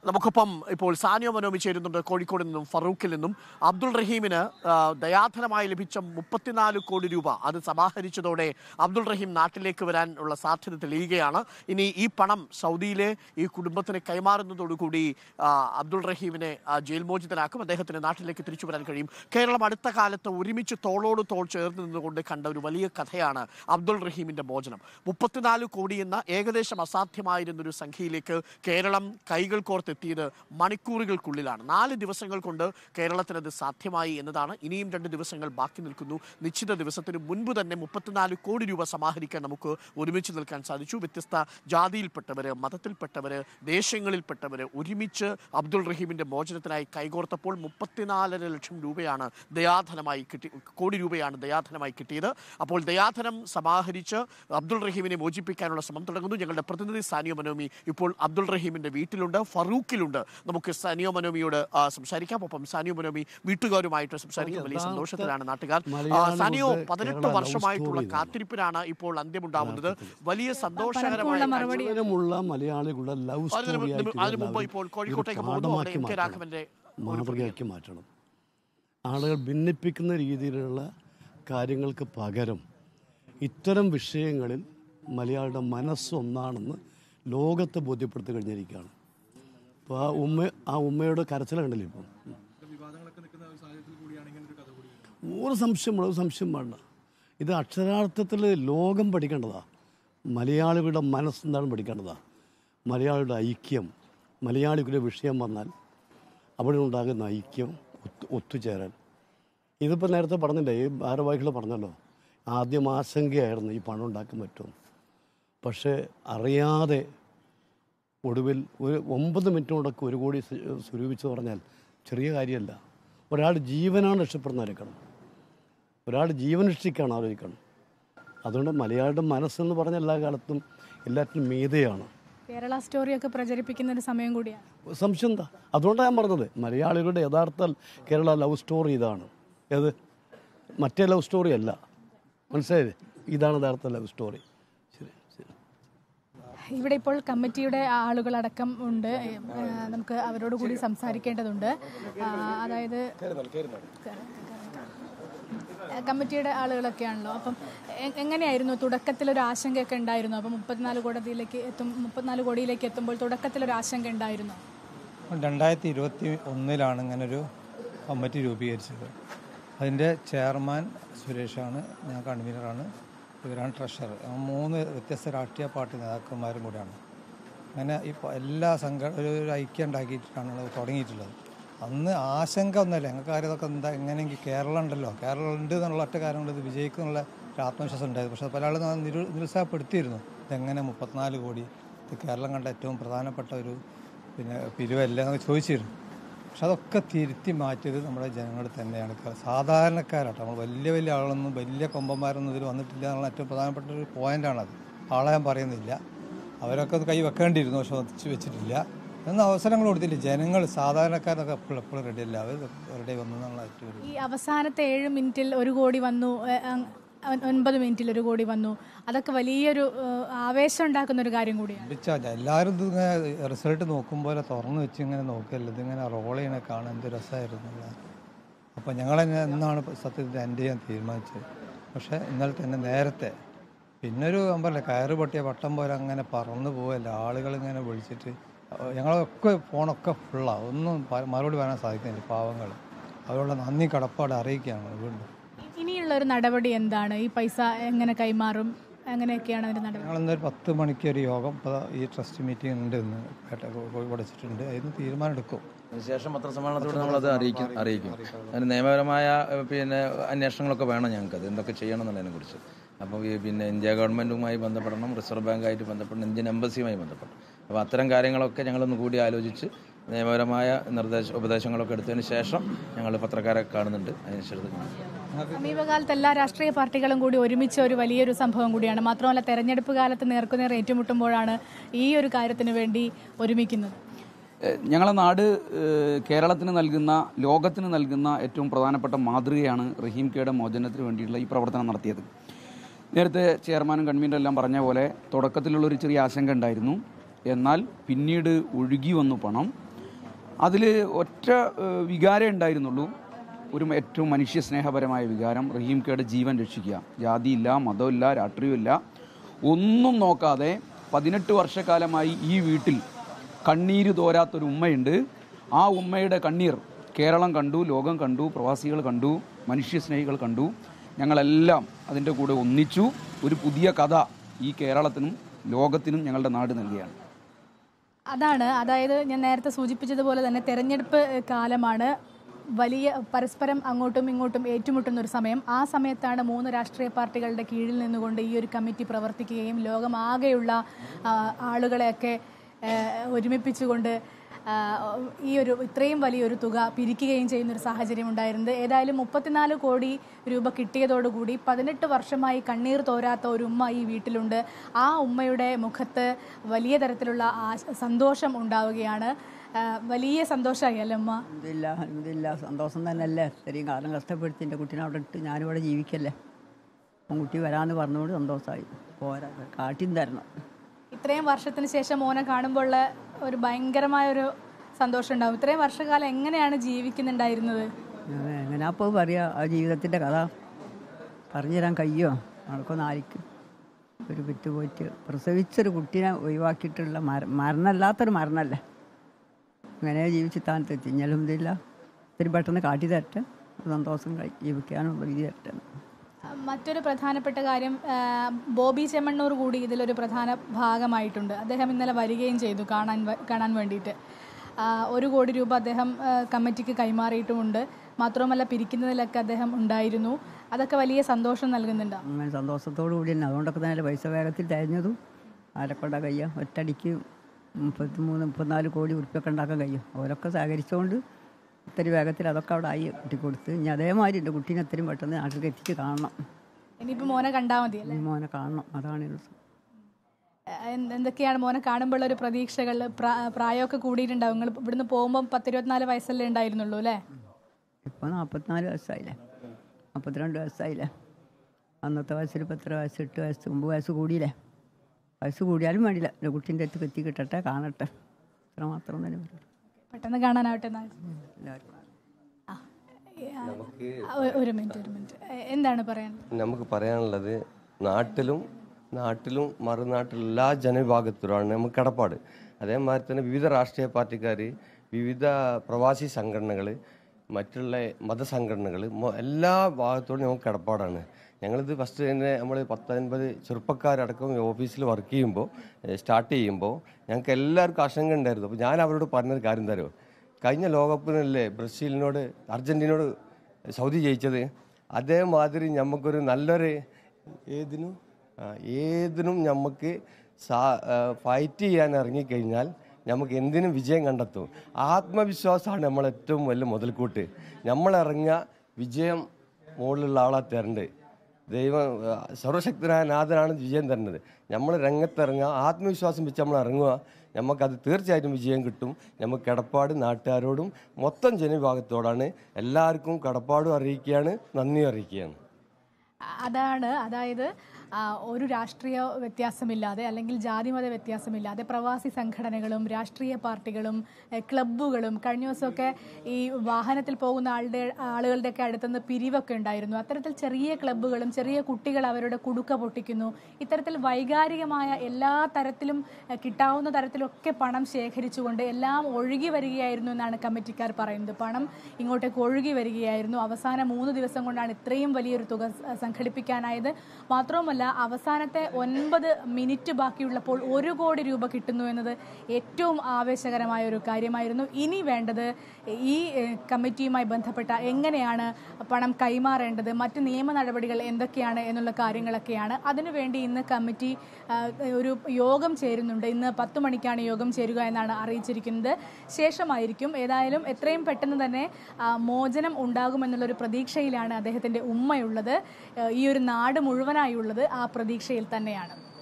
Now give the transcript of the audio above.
നമുക്കൊപ്പം ഇപ്പോൾ സാനിയോ മനോമി ചേരുന്നുണ്ട് കോഴിക്കോട് നിന്നും ഫറൂഖിൽ നിന്നും അബ്ദുൾ റഹീമിന് ആ, ദയാധനമായി ലഭിച്ച മുപ്പത്തിനാല് കോടി രൂപ അത് സമാഹരിച്ചതോടെ അബ്ദുൾ റഹീം നാട്ടിലേക്ക് വരാൻ ഉള്ള സാധ്യത തെളിയുകയാണ് ഇനി ഈ പണം സൗദിയിലെ ഈ കുടുംബത്തിന് കൈമാറുന്നതോടുകൂടി ആ, അബ്ദുൾ റഹീമിനെ ആ, ജയിൽ മോചിതനാക്കും അദ്ദേഹത്തിന് നാട്ടിലേക്ക് തിരിച്ചു വരാൻ കഴിയും കേരളം അടുത്ത കാലത്ത് ഒരുമിച്ച് തോളോട് തോൾ ചേർന്ന് നിന്നുകൊണ്ട് കണ്ട ഒരു വലിയ കഥയാണ് അബ്ദുൾ റഹീമിന്റെ മോചനം മുപ്പത്തിനാല് കോടി എന്ന ഏകദേശം അസാധ്യമായിരുന്ന ഒരു സംഖ്യയിലേക്ക് കേരളം കൈകൾ കോർത്തെത്തിയത് മണിക്കൂറുകൾക്കുള്ളിലാണ് നാല് ദിവസങ്ങൾ കൊണ്ട് കേരളത്തിന് അത് സാധ്യമായി എന്നതാണ് ഇനിയും രണ്ട് ദിവസങ്ങൾ ബാക്കി നിൽക്കുന്നു നിശ്ചിത ദിവസത്തിന് മുൻപ് തന്നെ മുപ്പത്തിനാല് കോടി രൂപ സമാഹരിക്കാൻ നമുക്ക് ഒരുമിച്ച് നിൽക്കാൻ സാധിച്ചു വ്യത്യസ്ത ജാതിയിൽപ്പെട്ടവര് മതത്തിൽപ്പെട്ടവര് ദേശങ്ങളിൽപ്പെട്ടവര് ഒരുമിച്ച് അബ്ദുൾ റഹീമിന്റെ മോചനത്തിനായി കൈകോർത്തപ്പോൾ മുപ്പത്തിനാലര ലക്ഷം രൂപയാണ് ദയാധനമായി കിട്ടി കോടി രൂപയാണ് ദയാധനമായി കിട്ടിയത് അപ്പോൾ ദയാധനം സമാഹരിച്ച് അബ്ദുൾ റഹീമിനെ മോചിപ്പിക്കാനുള്ള ശ്രമം തുടങ്ങുന്നു ഞങ്ങളുടെ പ്രതിനിധി സാനിയോ മനോമി ഇപ്പോൾ അബ്ദുൾ റഹീമിന്റെ വീട്ടിലുണ്ട് ഫറൂഖിലുണ്ട് നമുക്ക് സാനിയോ മനോമിയോട് ആ, സംസാരിക്കാം ഒപ്പം സാനിയോ മനോമി വീട്ടുകാരുമായിട്ട് സംസാരിക്കും വലിയ യഥാർത്ഥ സന്തോഷത്തിലാണ് നാട്ടുകാർ ആ, മലയാളം സാനിയോ കൊണ്ട് പതിനെട്ട് കേരള love വർഷമായിട്ടുള്ള story ഇതാണ്. കാത്തിരിപ്പിനാണ് ഇപ്പോൾ അന്ത്യമുണ്ടാവുന്നത് വലിയ സന്തോഷകരമായ പലർക്കുമുള്ള മറുപടി മുഴുവനുള്ള മലയാളികളുടെ ലവ് അതിന് സ്റ്റോറി മുമ്പ് അതിന് മുമ്പ് ഇപ്പോൾ കോഴിക്കോട്ടേക്ക് പോകുന്നു അവിടെ എം കെ രാഘവന്റെ മാതൃകയാക്കി മാറ്റണം ആളുകൾ ഭിന്നിപ്പിക്കുന്ന രീതിയിലുള്ള കാര്യങ്ങൾക്ക് പകരം ഇത്തരം വിഷയങ്ങളിൽ മലയാളിയുടെ മനസ്സൊന്നാണെന്ന് ലോകത്തെ ബോധ്യപ്പെടുത്തി കഴിഞ്ഞിരിക്കുകയാണ് അപ്പോൾ ആ ഉമ്മ ആ ഉമ്മയുടെ കരച്ചില കണ്ടില്ലേ ഇപ്പം ഒരു സംശയം ഒരു സംശയം വേണ്ട ഇത് അക്ഷരാർത്ഥത്തിൽ ലോകം പഠിക്കേണ്ടതാ മലയാളികളുടെ മനസ്സെന്താണ് പഠിക്കേണ്ടതാ മലയാളിയുടെ ഐക്യം മലയാളികളുടെ വിഷയം വന്നാൽ അവിടെ ഉണ്ടാകുന്ന ഐക്യം ഒത്തു ഒത്തുചേരൽ ഇതിപ്പോൾ നേരത്തെ പറഞ്ഞില്ലേ ഈ ഭാരവാഹികൾ പറഞ്ഞല്ലോ ആദ്യം ആശങ്കയായിരുന്നു ഈ പണം ഉണ്ടാക്കാൻ പറ്റും പക്ഷേ അറിയാതെ ഒടുവിൽ ഒരു ഒമ്പത് മിനിറ്റിനോടൊക്കെ ഒരു കോടി സ്വ- സ്വരൂപിച്ച് പറഞ്ഞാൽ ചെറിയ കാര്യമല്ല ഒരാൾ ജീവനാണ് രക്ഷപ്പെടുന്നവരെക്കണം ഒരാൾ ജീവൻ രക്ഷിക്കാണ് ആലോചിക്കണം അതുകൊണ്ട് മലയാളിയുടെ മനസ്സെന്ന് പറഞ്ഞ എല്ലാ കാലത്തും എല്ലാറ്റിനും മീതെയാണ് കേരള സ്റ്റോറിയൊക്കെ പ്രചരിപ്പിക്കുന്ന ഒരു സമയം കൂടിയാണ് സംശയം എന്താ അതുകൊണ്ടാണ് ഞാൻ പറഞ്ഞത് മലയാളികളുടെ യഥാർത്ഥ കേരള ലവ് സ്റ്റോറി ഇതാണ് ഏത് മറ്റേ ലവ് സ്റ്റോറി അല്ല മനസ്സിലായില്ലേ ഇതാണ് യഥാർത്ഥ ലവ് സ്റ്റോറി ശരി ശരി ഇവിടെ ഇപ്പോൾ കമ്മിറ്റിയുടെ ആളുകളടക്കം ഉണ്ട് ഏ, നമുക്ക് അവരോട് കൂടി സംസാരിക്കേണ്ടതുണ്ട് ആ, അതായത് ഏ, കമ്മിറ്റിയുടെ ആളുകളൊക്കെയാണല്ലോ അപ്പം എ- എങ്ങനെയായിരുന്നു തുടക്കത്തിൽ ഒരു ആശങ്കയൊക്കെ ഉണ്ടായിരുന്നു അപ്പം മുപ്പത്തിനാല് കോടിയിലേക്ക് എത്തും മുപ്പത്തിനാല് കോടിയിലേക്ക് എത്തുമ്പോൾ തുടക്കത്തിൽ ഒരു ആശങ്ക ഉണ്ടായിരുന്നു രണ്ടായിരത്തി ഇരുപത്തി ഒന്നിലാണ് ഇങ്ങനൊരു കമ്മിറ്റി രൂപീകരിച്ചത് അതിൻ്റെ ചെയർമാൻ സുരേഷാണ് ഞാൻ കൺവീനറാണ് ഇവരാണ് ട്രഷറർ ആ മൂന്ന് വ്യത്യസ്ത രാഷ്ട്രീയ പാർട്ടി നേതാക്കന്മാരും കൂടെയാണ് അങ്ങനെ ഇപ്പോൾ എല്ലാ സംഘ ഒരു ഒരു ഐക്യം ഉണ്ടാക്കിയിട്ടാണ് അത് തുടങ്ങിയിട്ടുള്ളത് അന്ന് ആശങ്ക ഒന്നുമില്ല ഞങ്ങൾക്ക് കാര്യം ഇതൊക്കെ എന്താ എങ്ങനെയെങ്കിൽ കേരളം ഉണ്ടല്ലോ കേരളം ഉണ്ട് എന്നുള്ള ഒറ്റ കാര്യം കൊണ്ട് ഇത് വിജയിക്കും എന്നുള്ള ഒരു ആത്മവിശ്വാസം ഉണ്ടായിരുന്നു പക്ഷേ പല ആളും നിരു നിരുത്സാഹപ്പെടുത്തിയിരുന്നു ഇതെങ്ങനെ മുപ്പത്തിനാല് കോടി ഇത് കേരളം കണ്ട ഏറ്റവും പ്രധാനപ്പെട്ട ഒരു പിന്നെ പിരിവല്ല എന്നൊക്കെ ചോദിച്ചിരുന്നു പക്ഷെ അതൊക്കെ തിരുത്തി മാറ്റിയത് നമ്മുടെ ജനങ്ങൾ തന്നെയാണ് ക- സാധാരണക്കാരാട്ടോ നമ്മൾ വലിയ വലിയ ആളൊന്നും വലിയ കൊമ്പന്മാരൊന്നും ഇതിൽ വന്നിട്ടില്ല എന്നുള്ള ഏറ്റവും പ്രധാനപ്പെട്ട ഒരു പോയിന്റാണത് ആളെ ഞാൻ പറയുന്നില്ല അവരൊക്കെ അത് കൈ വെക്കേണ്ടിയിരുന്നു പക്ഷെ വച്ച് വെച്ചിട്ടില്ല എന്ന അവസരങ്ങൾ കൊടുത്തില്ല ജനങ്ങൾ സാധാരണക്കാരൊക്കെ എപ്പോഴും എപ്പോഴും റെഡി അല്ല അവർ റെഡി വന്നു എന്നുള്ള ഏറ്റവും ഒരു ഈ അവസാനത്തെ ഏഴ് മിനിറ്റിൽ ഒരു കോടി വന്നു ഏ, അങ് ഒൻ- ഒൻപത് മിനിറ്റിൽ ഒരു കോടി വന്നു അതൊക്കെ വലിയൊരു ഏ, ആവേശം ഉണ്ടാക്കുന്ന ഒരു കാര്യം കൂടിയാണ് പിടിച്ചാൽ എല്ലാവരും ഇത് ഇങ്ങനെ റിസൾട്ട് നോക്കുമ്പോൾ തുറന്നു വെച്ച് ഇങ്ങനെ നോക്കിയല്ല ഇതിങ്ങനെ റോൾ ചെയ്യണ കാണാൻ എന്ത് രസമായിരുന്നു അപ്പോൾ ഞങ്ങൾ തന്നെ എന്നാണ് സത്യത്തിൽ എൻ്റെ ചെയ്യാൻ തീരുമാനിച്ചത് പക്ഷേ ഇന്നലെ തന്നെ നേരത്തെ പിന്നൊരു അമ്പല്ലേ കയറ് പൊട്ടിയ പട്ടം പോലെ അങ്ങനെ പറന്നു പോവല്ല ആളുകൾ ഇങ്ങനെ വിളിച്ചിട്ട് അഹ് ഞങ്ങളൊക്കെ ഫോണൊക്കെ ഫുള്ളാണ് ഒന്നും പ- മറുപടി പറയാൻ സാധിക്കുന്നില്ല പാവങ്ങൾ അവരുടെ നന്ദി കടപ്പാട് അറിയിക്കുകയാണ് വീണ്ടും ഇനിയുള്ള ഒരു നടപടി എന്താണ് ഈ പൈസ എങ്ങനെ കൈമാറും എങ്ങനെയൊക്കെയാണ് അതിന്റെ നടപടി ഞങ്ങൾ ഇന്നൊരു പത്ത് മണിക്ക് ഒരു യോഗം ഇപ്പോൾ ഈ ട്രസ്റ്റ് മീറ്റിംഗ് ഉണ്ട് ഇന്ന് പേട്ട കോഴിക്കോട് വെച്ചിട്ടുണ്ട് അതിന് തീരുമാനം എടുക്കും അതിനുശേഷം പത്രസമ്മേളനത്തിലൂടെ നമ്മളത് അറിയിക്കും അറിയിക്കും അതിന് നിയമപരമായ ഏഹ്, പിന്നെ അന്വേഷണങ്ങളൊക്കെ വേണം ഞങ്ങൾക്കത് എന്തൊക്കെ ചെയ്യണം എന്നുള്ളതിനെ കുറിച്ച് അപ്പോൾ ഈ പിന്നെ ഇന്ത്യ ഗവൺമെൻറ്റുമായി ബന്ധപ്പെടണം റിസർവ് ബാങ്കായിട്ട് ബന്ധപ്പെടണം ഇന്ത്യൻ എംബസിയുമായി ബന്ധപ്പെടണം അപ്പോൾ അത്തരം കാര്യങ്ങളൊക്കെ ഞങ്ങളൊന്ന് കൂടി ആലോചിച്ച് നിയമപരമായ നിർദ്ദേശ ഉപദേശങ്ങളൊക്കെ എടുത്തതിന് ശേഷം ഞങ്ങൾ പത്രക്കാരെ കാണുന്നുണ്ട് അതിനുശേഷം സമീപകാലത്ത് എല്ലാ രാഷ്ട്രീയ പാർട്ടികളും കൂടി ഒരുമിച്ച് ഒരു വലിയൊരു സംഭവം കൂടിയാണ് മാത്രമല്ല തെരഞ്ഞെടുപ്പ് കാലത്ത് നേർക്കുനേർ ഏറ്റുമുട്ടുമ്പോഴാണ് ഈ ഒരു കാര്യത്തിന് വേണ്ടി ഒരുമിക്കുന്നത് ഏഹ് ഞങ്ങളെ നാട് ഏഹ് കേരളത്തിന് നൽകുന്ന ലോകത്തിന് നൽകുന്ന ഏറ്റവും പ്രധാനപ്പെട്ട മാതൃകയാണ് റഹീം കെയുടെ മോചനത്തിന് വേണ്ടിയിട്ടുള്ള ഈ പ്രവർത്തനം നടത്തിയത് നേരത്തെ ചെയർമാനും കൺവീനറും എല്ലാം പറഞ്ഞ പോലെ തുടക്കത്തിലുള്ളൊരു ചെറിയ ആശങ്ക ഉണ്ടായിരുന്നു എന്നാൽ പിന്നീട് ഒഴുകി വന്നു പണം അതിൽ ഒറ്റ ഏഹ്, വികാരമേ ഉണ്ടായിരുന്നുള്ളൂ ഒരു ഏറ്റവും മനുഷ്യ സ്നേഹപരമായ വികാരം റഹീം കെയുടെ ജീവൻ രക്ഷിക്കുക ജാതിയില്ല മതമില്ല രാഷ്ട്രീയമില്ല ഒന്നും നോക്കാതെ പതിനെട്ട് വർഷക്കാലമായി ഈ വീട്ടിൽ കണ്ണീര് തോരാത്തൊരു ഉമ്മയുണ്ട് ആ ഉമ്മയുടെ കണ്ണീർ കേരളം കണ്ടു ലോകം കണ്ടു പ്രവാസികൾ കണ്ടു മനുഷ്യസ്നേഹികൾ കണ്ടു ഞങ്ങളെല്ലാം അതിൻ്റെ കൂടെ ഒന്നിച്ചു ഒരു പുതിയ കഥ ഈ കേരളത്തിനും ലോകത്തിനും ഞങ്ങളുടെ നാട് നൽകുകയാണ് അതാണ് അതായത് ഞാൻ നേരത്തെ സൂചിപ്പിച്ചതുപോലെ തന്നെ തെരഞ്ഞെടുപ്പ് കാലമാണ് വലിയ പരസ്പരം അങ്ങോട്ടും ഇങ്ങോട്ടും ഏറ്റുമുട്ടുന്ന ഒരു സമയം ആ സമയത്താണ് മൂന്ന് രാഷ്ട്രീയ പാർട്ടികളുടെ കീഴിൽ നിന്നുകൊണ്ട് ഈ ഒരു കമ്മിറ്റി പ്രവർത്തിക്കുകയും ലോകമാകെയുള്ള ആ, ആളുകളെയൊക്കെ ആ, ഒരുമിപ്പിച്ചുകൊണ്ട് ആ, ഈ ഒരു ഇത്രയും വലിയൊരു തുക പിരിക്കുകയും ചെയ്യുന്ന ഒരു സാഹചര്യം ഉണ്ടായിരുന്നത് ഏതായാലും മുപ്പത്തിനാല് കോടി രൂപ കിട്ടിയതോടുകൂടി പതിനെട്ട് വർഷമായി കണ്ണീർ തോരാത്ത ഒരു ഉമ്മ ഈ വീട്ടിലുണ്ട് ആ ഉമ്മയുടെ മുഖത്ത് വലിയ തരത്തിലുള്ള ആ- സന്തോഷം ഉണ്ടാവുകയാണ് ആ, വലിയ സന്തോഷമായി അല്ലേ ഉമ്മ ഇല്ല ഇതില്ല സന്തോഷം തന്നെയല്ലേ ഇത്രയും കാലം കഷ്ടപ്പെടുത്തി എൻ്റെ കുട്ടീനെ അവിടെ ഇട്ട് ഞാനിവിടെ ജീവിക്കല്ലേ അപ്പം കുട്ടി വരാമെന്ന് പറഞ്ഞുകൊണ്ട് സന്തോഷമായി പോരാ കാട്ടിയും തരണം ഇത്രയും വർഷത്തിന് ശേഷം മോനെ കാണുമ്പോൾ ഉള്ള ഒരു ഭയങ്കരമായ ഒരു സന്തോഷം ഉണ്ടാവും ഇത്രയും വർഷകാലം എങ്ങനെയാണ് ജീവിക്കുന്നുണ്ടായിരുന്നത് ഞാൻ എങ്ങനെയാ അപ്പോൾ പറയുക ആ ജീവിതത്തിൻ്റെ കഥ പറഞ്ഞു തരാൻ കഴിയോ നടക്കൊന്ന് ആയിരിക്കും ഒരു വിറ്റ് പോയിട്ട് പ്രസവിച്ചൊരു കുട്ടീനെ ഒഴിവാക്കിയിട്ടുള്ള മര മരണമല്ലാത്തൊരു മരണമല്ലേ ഇങ്ങനെ ജീവിച്ച് താൻ തെറ്റി ഇഞ്ഞലൊന്നുമില്ല ഇത്തിരി പെട്ടെന്ന് കാട്ടി തരട്ടെ സന്തോഷം കഴി- ജീവിക്കാനുള്ള വിധി തരട്ടെ മറ്റൊരു പ്രധാനപ്പെട്ട കാര്യം ആ, ബോബി ചെമ്മണ്ണൂർ കൂടി ഇതിലൊരു പ്രധാന ഭാഗമായിട്ടുണ്ട് അദ്ദേഹം ഇന്നലെ വരികയും ചെയ്തു കാണാൻ വ- കാണാൻ വേണ്ടിയിട്ട് ആ, ഒരു കോടി രൂപ അദ്ദേഹം ആ, കമ്മിറ്റിക്ക് കൈമാറിയിട്ടുമുണ്ട് മാത്രവുമല്ല പിരിക്കുന്നതിലൊക്കെ അദ്ദേഹം ഉണ്ടായിരുന്നു അതൊക്കെ വലിയ സന്തോഷം നൽകുന്നുണ്ട് അങ്ങനെ സന്തോഷത്തോടു കൂടി തന്നെ അതുകൊണ്ടൊക്കെ തന്നെ പൈസ വേഗത്തിൽ തഴഞ്ഞതും ആരെക്കൊണ്ടാ കഴിയുക ഒറ്റടിക്ക് മുപ്പത്തി മൂന്ന് മുപ്പത്തിനാല് കോടി ഉറുപ്പ്യൊക്കെ ഉണ്ടാക്കാൻ കഴിയും അവരൊക്കെ സഹകരിച്ചുകൊണ്ട് ഇത്തിരി വേഗത്തിൽ അതൊക്കെ അവിടെ ആയി കുട്ടി കൊടുത്ത് ഇനി അതേമാതിരി എൻ്റെ കുട്ടീനെ എത്രയും പെട്ടെന്ന് നാട്ടിലേക്ക് എത്തിച്ച് കാണണം ഇനിയിപ്പോൾ മോനെ കണ്ടാൽ മതി അല്ലേ ഈ മോനെ കാണണം അതാണ് ഒരു സം- എന്ത് എന്തൊക്കെയാണ് മോനെ കാണുമ്പോൾ ഒരു പ്രതീക്ഷകൾ പ്രാ- പ്രായമൊക്കെ കൂടിയിട്ടുണ്ടാവും നിങ്ങൾ ഇവിടുന്ന് പോകുമ്പോൾ പത്തിരുപത്തിനാല് വയസ്സല്ലേ ഉണ്ടായിരുന്നുള്ളൂ അല്ലേ ഇപ്പോൾ നാൽപ്പത്തിനാല് വയസ്സായില്ലേ നാൽപ്പത്തിരണ്ട് വയസ്സായില്ലേ അന്നത്തെ വയസ്സിൽ ഇപ്പം എത്ര വയസ്സ് എട്ട് വയസ്സ് ഒമ്പത് വയസ്സ് കൂടിയില്ലേ വയസ്സ് കൂടിയാലും വേണ്ടില്ല എൻ്റെ കുട്ടീൻ്റെ അടുത്ത് എത്തി കിട്ടട്ടെ കാണട്ടെ അത്ര മാത്രം തന്നെ പറയുള്ളൂ പെട്ടെന്ന് കാണാനാവട്ടെ എന്നാൽ എല്ലാവർക്കും ആ, ഒ- ഒരു മിനിറ്റ് ഒരു മിനിറ്റ് എ- എന്താണ് പറയാൻ നമുക്ക് പറയാനുള്ളത് നാട്ടിലും നാട്ടിലും മറുനാട്ടിലും എല്ലാ ജനവിഭാഗത്തിലുമാണ് നമുക്ക് കടപ്പാട് അതേമാതിരി തന്നെ വിവിധ രാഷ്ട്രീയ പാർട്ടിക്കാർ വിവിധ പ്രവാസി സംഘടനകൾ മറ്റുള്ള മതസംഘടനകൾ മൊ- എല്ലാ ഭാഗത്തോടും നമുക്ക് കടപ്പാടാണ് ഞങ്ങളിത് ഫസ്റ്റ് തന്നെ നമ്മൾ പത്തൊൻപത് ചെറുപ്പക്കാരടക്കം ഈ ഓഫീസിൽ വർക്ക് ചെയ്യുമ്പോൾ സ്റ്റാർട്ട് ചെയ്യുമ്പോൾ ഞങ്ങൾക്ക് എല്ലാവർക്കും ആശങ്ക ഉണ്ടായിരുന്നു അപ്പോൾ ഞാൻ അവരോട് പറഞ്ഞൊരു കാര്യം തരുമോ കഴിഞ്ഞ ലോകകപ്പിനല്ലേ ബ്രസീലിനോട് അർജൻറ്റീനോട് സൗദി ജയിച്ചത് അതേമാതിരി നമുക്കൊരു നല്ലൊരു ഏതിനും ആ, ഏതിനും നമുക്ക് സാ ഫൈറ്റ് ചെയ്യാൻ ഇറങ്ങിക്കഴിഞ്ഞാൽ നമുക്ക് എന്തിനും വിജയം കണ്ടെത്തും ആത്മവിശ്വാസമാണ് നമ്മളെ ഏറ്റവും വലിയ മുതൽക്കൂട്ട് നമ്മളിറങ്ങുക വിജയം മുകളിലുള്ള ആളെ തരണ്ട് ദൈവം ആ, സർവശക്തനായ നാഥനാണ് വിജയം തരുന്നത് നമ്മൾ രംഗത്തിറങ്ങുക ആത്മവിശ്വാസം വെച്ച് നമ്മൾ ഇറങ്ങുക നമുക്കത് തീർച്ചയായിട്ടും വിജയം കിട്ടും നമുക്ക് കടപ്പാട് നാട്ടുകാരോടും മൊത്തം ജനവിഭാഗത്തോടാണ് എല്ലാവർക്കും കടപ്പാടും അറിയിക്കുകയാണ് നന്ദി അറിയിക്കുകയാണ് അതാണ് അതായത് ആ, ഒരു രാഷ്ട്രീയ വ്യത്യാസമില്ലാതെ അല്ലെങ്കിൽ ജാതിമത വ്യത്യാസമില്ലാതെ പ്രവാസി സംഘടനകളും രാഷ്ട്രീയ പാർട്ടികളും എ, ക്ലബ്ബുകളും കഴിഞ്ഞ ദിവസമൊക്കെ ഈ വാഹനത്തിൽ പോകുന്ന ആളുടെ ആളുകളുടെയൊക്കെ അടുത്തുനിന്ന് പിരിവൊക്കെ ഉണ്ടായിരുന്നു അത്തരത്തിൽ ചെറിയ ക്ലബ്ബുകളും ചെറിയ കുട്ടികൾ അവരുടെ കുടുക്ക പൊട്ടിക്കുന്നു ഇത്തരത്തിൽ വൈകാരികമായ എല്ലാ തരത്തിലും എ, കിട്ടാവുന്ന തരത്തിലൊക്കെ പണം ശേഖരിച്ചുകൊണ്ട് എല്ലാം ഒഴുകി വരികയായിരുന്നു എന്നാണ് കമ്മിറ്റിക്കാർ പറയുന്നത് പണം ഇങ്ങോട്ടേക്ക് ഒഴുകി വരികയായിരുന്നു അവസാന മൂന്ന് ദിവസം കൊണ്ടാണ് ഇത്രയും വലിയൊരു തുക സ- സംഘടിപ്പിക്കാനായത് മാത്രവുമല്ല അവസാനത്തെ ഒൻപത് മിനിറ്റ് ബാക്കിയുള്ളപ്പോൾ ഒരു കോടി രൂപ കിട്ടുന്നു എന്നത് ഏറ്റവും ആവേശകരമായ ഒരു കാര്യമായിരുന്നു ഇനി വേണ്ടത് ഈ ഏഹ്, കമ്മിറ്റിയുമായി ബന്ധപ്പെട്ട എങ്ങനെയാണ് പണം കൈമാറേണ്ടത് മറ്റ് നിയമ നടപടികൾ എന്തൊക്കെയാണ് എന്നുള്ള കാര്യങ്ങളൊക്കെയാണ് അതിനുവേണ്ടി ഇന്ന് കമ്മിറ്റി ആ, ഒരു യോഗം ചേരുന്നുണ്ട് ഇന്ന് പത്ത് മണിക്കാണ് യോഗം ചേരുക എന്നാണ് അറിയിച്ചിരിക്കുന്നത് ശേഷമായിരിക്കും ഏതായാലും എത്രയും പെട്ടെന്ന് തന്നെ ആ, മോചനം ഉണ്ടാകുമെന്നുള്ളൊരു പ്രതീക്ഷയിലാണ് അദ്ദേഹത്തിൻ്റെ ഉമ്മയുള്ളത് ഏഹ്, ഈ ഒരു നാട് മുഴുവനായുള്ളത് ആ പ്രതീക്ഷയിൽ തന്നെയാണ്